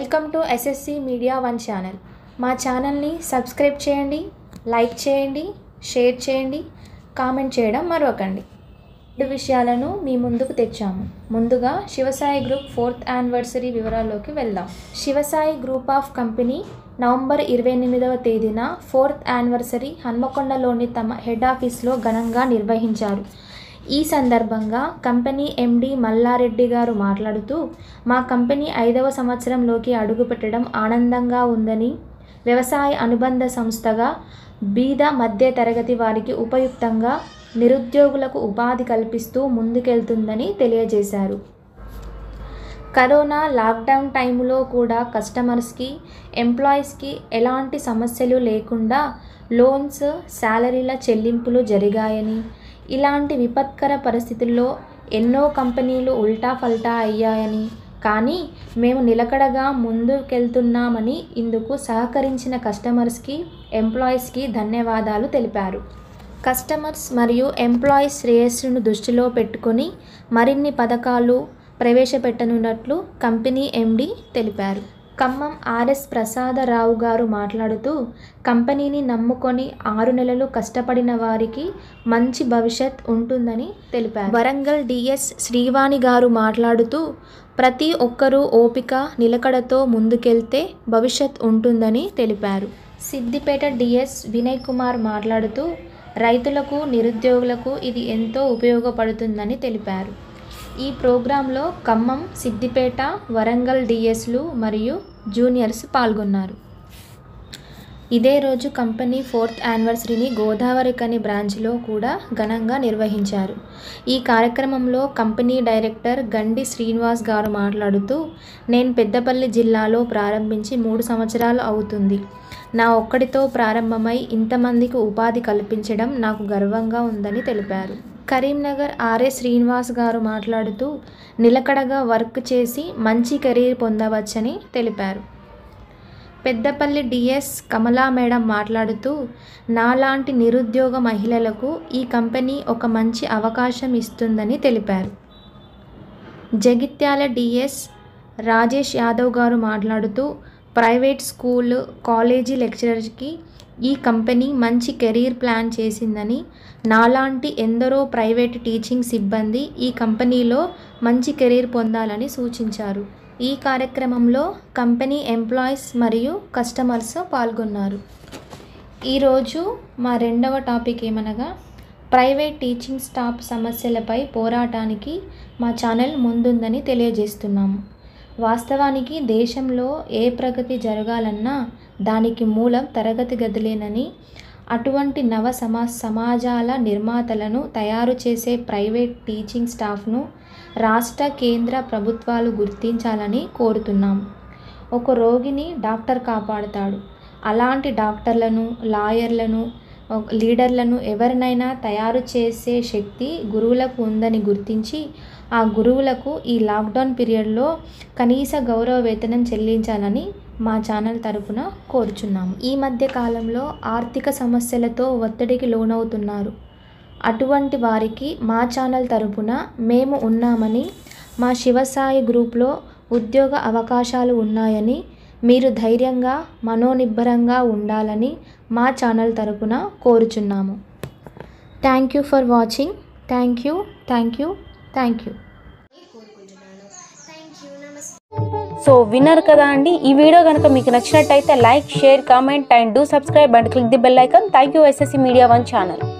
welcome to SSC media one channel మా ఛానల్ని subscribe చేయండి లైక్ చేయండి షేర్ చేయండి కామెంట్ చేయడం మరవకండి రెండు విషయాలను మీ ముందుకు తెచ్చాము ముందుగా శివసాయి గ్రూప్ ఫోర్త్ యానివర్సరీ వివరాల్లోకి వెళ్దాం Shivasai group of company November ఇరవై ఎనిమిదవ తేదీన ఫోర్త్ యానివర్సరీ హన్మకొండలోని తమ హెడ్ ఆఫీస్లో ఘనంగా నిర్వహించారు ఈ సందర్భంగా కంపెనీ ఎండి మల్లారెడ్డి గారు మాట్లాడుతూ మా కంపెనీ ఐదవ సంవత్సరంలోకి అడుగుపెట్టడం ఆనందంగా ఉందని వ్యవసాయ అనుబంధ సంస్థగా బీద మధ్య తరగతి వారికి ఉపయుక్తంగా నిరుద్యోగులకు ఉపాధి కల్పిస్తూ ముందుకెళ్తుందని తెలియజేశారు కరోనా లాక్డౌన్ టైంలో కూడా కస్టమర్స్కి ఎంప్లాయీస్కి ఎలాంటి సమస్యలు లేకుండా లోన్స్ శాలరీల చెల్లింపులు జరిగాయని ఇలాంటి విపత్కర పరిస్థితుల్లో ఎన్నో కంపెనీలు ఉల్టా ఫల్టా అయ్యాయని కానీ మేము నిలకడగా ముందుకెళ్తున్నామని ఇందుకు సహకరించిన కస్టమర్స్కి ఎంప్లాయీస్కి ధన్యవాదాలు తెలిపారు కస్టమర్స్ మరియు ఎంప్లాయీస్ శ్రేయస్సును దృష్టిలో పెట్టుకొని మరిన్ని పథకాలు ప్రవేశపెట్టనున్నట్లు కంపెనీ ఎండి తెలిపారు ఖమ్మం ఆర్ఎస్ ప్రసాదరావు గారు మాట్లాడుతూ కంపెనీని నమ్ముకొని ఆరు నెలలు కష్టపడిన వారికి మంచి భవిష్యత్ ఉంటుందని తెలిపారు వరంగల్ డిఎస్ శ్రీవాణి గారు మాట్లాడుతూ ప్రతి ఒక్కరూ ఓపిక నిలకడతో ముందుకెళ్తే భవిష్యత్ ఉంటుందని తెలిపారు సిద్దిపేట డిఎస్ వినయ్ కుమార్ మాట్లాడుతూ రైతులకు నిరుద్యోగులకు ఇది ఎంతో ఉపయోగపడుతుందని తెలిపారు ఈ ప్రోగ్రాంలో ఖమ్మం సిద్దిపేట వరంగల్ డిఎస్లు మరియు జూనియర్స్ పాల్గొన్నారు ఇదే రోజు కంపెనీ ఫోర్త్ యానివర్సరీని గోదావరి కని బ్రాంచ్లో కూడా ఘనంగా నిర్వహించారు ఈ కార్యక్రమంలో కంపెనీ డైరెక్టర్ గండి శ్రీనివాస్ గారు మాట్లాడుతూ నేను పెద్దపల్లి జిల్లాలో ప్రారంభించి మూడు సంవత్సరాలు అవుతుంది నా ఒక్కడితో ప్రారంభమై ఇంతమందికి ఉపాధి కల్పించడం నాకు గర్వంగా ఉందని తెలిపారు కరీంనగర్ ఆర్ఏ శ్రీనివాస్ గారు మాట్లాడుతూ నిలకడగా వర్క్ చేసి మంచి కెరీర్ పొందవచ్చని తెలిపారు పెద్దపల్లి డిఎస్ కమలా మేడం మాట్లాడుతూ నాలాంటి నిరుద్యోగ మహిళలకు ఈ కంపెనీ ఒక మంచి అవకాశం ఇస్తుందని తెలిపారు జగిత్యాల డిఎస్ రాజేష్ యాదవ్ గారు మాట్లాడుతూ ప్రైవేట్ స్కూల్ కాలేజీ లెక్చరర్కి ఈ కంపెనీ మంచి కెరీర్ ప్లాన్ చేసిందని నాలాంటి ఎందరో ప్రైవేట్ టీచింగ్ సిబ్బంది ఈ కంపెనీలో మంచి కెరీర్ పొందాలని సూచించారు ఈ కార్యక్రమంలో కంపెనీ ఎంప్లాయీస్ మరియు కస్టమర్స్ పాల్గొన్నారు ఈరోజు మా రెండవ టాపిక్ ఏమనగా ప్రైవేట్ టీచింగ్ స్టాఫ్ సమస్యలపై పోరాటానికి మా ఛానల్ ముందుందని తెలియజేస్తున్నాము వాస్తవానికి దేశంలో ఏ ప్రగతి జరగాలన్నా దానికి మూలం తరగతి గదులేనని అటువంటి నవ సమా సమాజాల నిర్మాతలను తయారు చేసే ప్రైవేట్ టీచింగ్ స్టాఫ్ను రాష్ట్ర కేంద్ర ప్రభుత్వాలు గుర్తించాలని కోరుతున్నాం ఒక రోగిని డాక్టర్ కాపాడుతాడు అలాంటి డాక్టర్లను లాయర్లను లీడర్లను ఎవరినైనా తయారు చేసే శక్తి గురువులకు ఉందని గుర్తించి ఆ గురువులకు ఈ లాక్డౌన్ పీరియడ్లో కనీస గౌరవ వేతనం చెల్లించాలని మా ఛానల్ తరపున కోరుచున్నాము ఈ మధ్య కాలంలో ఆర్థిక సమస్యలతో ఒత్తిడికి లోనవుతున్నారు అటువంటి వారికి మా ఛానల్ తరపున మేము ఉన్నామని మా శివసాయి గ్రూప్లో ఉద్యోగ అవకాశాలు ఉన్నాయని మీరు ధైర్యంగా మనోనిబ్బరంగా ఉండాలని మా ఛానల్ తరపున కోరుచున్నాము thank you for watching thank you thank you thank you so విన్నారు కదా అండి ఈ వీడియో కనుక మీకు నచ్చినట్టయితే like share comment and do subscribe and click the bell icon thank you SSC media one channel